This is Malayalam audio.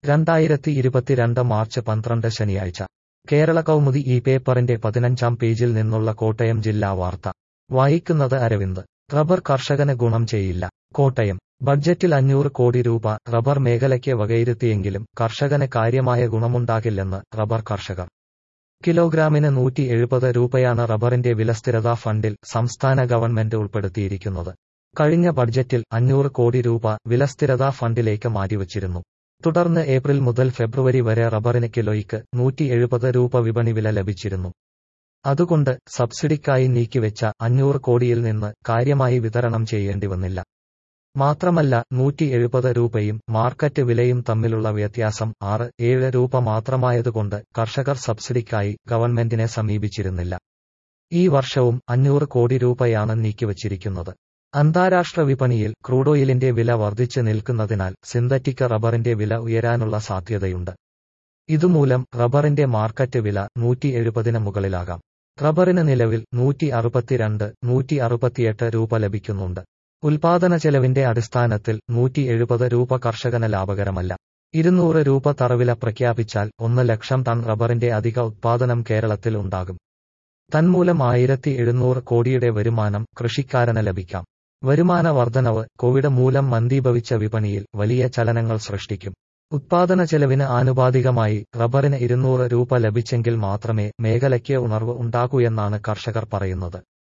രണ്ടായിരത്തി ഇരുപത്തിരണ്ട് മാർച്ച് പന്ത്രണ്ട് ശനിയാഴ്ച കേരള കൗമുദി ഈ പേപ്പറിന്റെ പതിനഞ്ചാം പേജിൽ നിന്നുള്ള കോട്ടയം ജില്ലാ വാർത്ത വായിക്കുന്നത് അരവിന്ദ് റബ്ബർ കർഷകന് ഗുണം ചെയ്യില്ല കോട്ടയം ബഡ്ജറ്റിൽ അഞ്ഞൂറ് കോടി രൂപ റബ്ബർ മേഖലയ്ക്ക് വകയിരുത്തിയെങ്കിലും കർഷകന് കാര്യമായ ഗുണമുണ്ടാകില്ലെന്ന് റബ്ബർ കർഷകർ കിലോഗ്രാമിന് നൂറ്റി എഴുപത് രൂപയാണ് റബ്ബറിന്റെ വിലസ്ഥിരതാ ഫണ്ടിൽ സംസ്ഥാന ഗവൺമെന്റ് ഉൾപ്പെടുത്തിയിരിക്കുന്നത് കഴിഞ്ഞ ബഡ്ജറ്റിൽ അഞ്ഞൂറ് കോടി രൂപ വിലസ്ഥിരതാ ഫണ്ടിലേക്ക് മാറ്റിവച്ചിരുന്നു തുടർന്ന് ഏപ്രിൽ മുതൽ ഫെബ്രുവരി വരെ റബ്ബറിന് കിലോയ്ക്ക് നൂറ്റി എഴുപത് രൂപ വിപണി വില ലഭിച്ചിരുന്നു അതുകൊണ്ട് സബ്സിഡിക്കായി നീക്കിവെച്ച അഞ്ഞൂറ് കോടിയിൽ നിന്ന് കാര്യമായി വിതരണം ചെയ്യേണ്ടി വന്നില്ല മാത്രമല്ല നൂറ്റി എഴുപത് രൂപയും മാർക്കറ്റ് വിലയും തമ്മിലുള്ള വ്യത്യാസം ആറ് ഏഴ് രൂപ മാത്രമായതുകൊണ്ട് കർഷകർ സബ്സിഡിക്കായി ഗവൺമെന്റിനെ സമീപിച്ചിരുന്നില്ല ഈ വർഷവും അഞ്ഞൂറ് കോടി രൂപയാണ് നീക്കിവച്ചിരിക്കുന്നത് അന്താരാഷ്ട്ര വിപണിയിൽ ക്രൂഡോയിലിന്റെ വില വർദ്ധിച്ചു നിൽക്കുന്നതിനാൽ സിന്തറ്റിക് റബ്ബറിന്റെ വില ഉയരാനുള്ള സാധ്യതയുണ്ട് ഇതുമൂലം റബ്ബറിന്റെ മാർക്കറ്റ് വില നൂറ്റി എഴുപതിന് മുകളിലാകാം റബ്ബറിന് നിലവിൽ നൂറ്റി അറുപത്തിരണ്ട് നൂറ്റി അറുപത്തിയെട്ട് രൂപ ലഭിക്കുന്നുണ്ട് ഉൽപാദന ചെലവിന്റെ അടിസ്ഥാനത്തിൽ നൂറ്റി എഴുപത് രൂപ കർഷകന് ലാഭകരമല്ല ഇരുന്നൂറ് രൂപ തറവില പ്രഖ്യാപിച്ചാൽ ഒന്ന് ലക്ഷം ടൺ റബ്ബറിന്റെ അധിക ഉത്പാദനം കേരളത്തിൽ ഉണ്ടാകും തന്മൂലം ആയിരത്തി എഴുന്നൂറ് കോടിയുടെ വരുമാനം കൃഷിക്കാരന് ലഭിക്കാം വരുമാന വർധനവ് കോവിഡ് മൂലം മന്ദീഭവിച്ച വിപണിയിൽ വലിയ ചലനങ്ങൾ സൃഷ്ടിക്കും ഉത്പാദന ചെലവിന് ആനുപാതികമായി റബ്ബറിന് ഇരുന്നൂറ് രൂപ ലഭിച്ചെങ്കിൽ മാത്രമേ മേഖലയ്ക്ക് ഉണർവ് ഉണ്ടാകൂ എന്നാണ് കർഷകർ പറയുന്നത്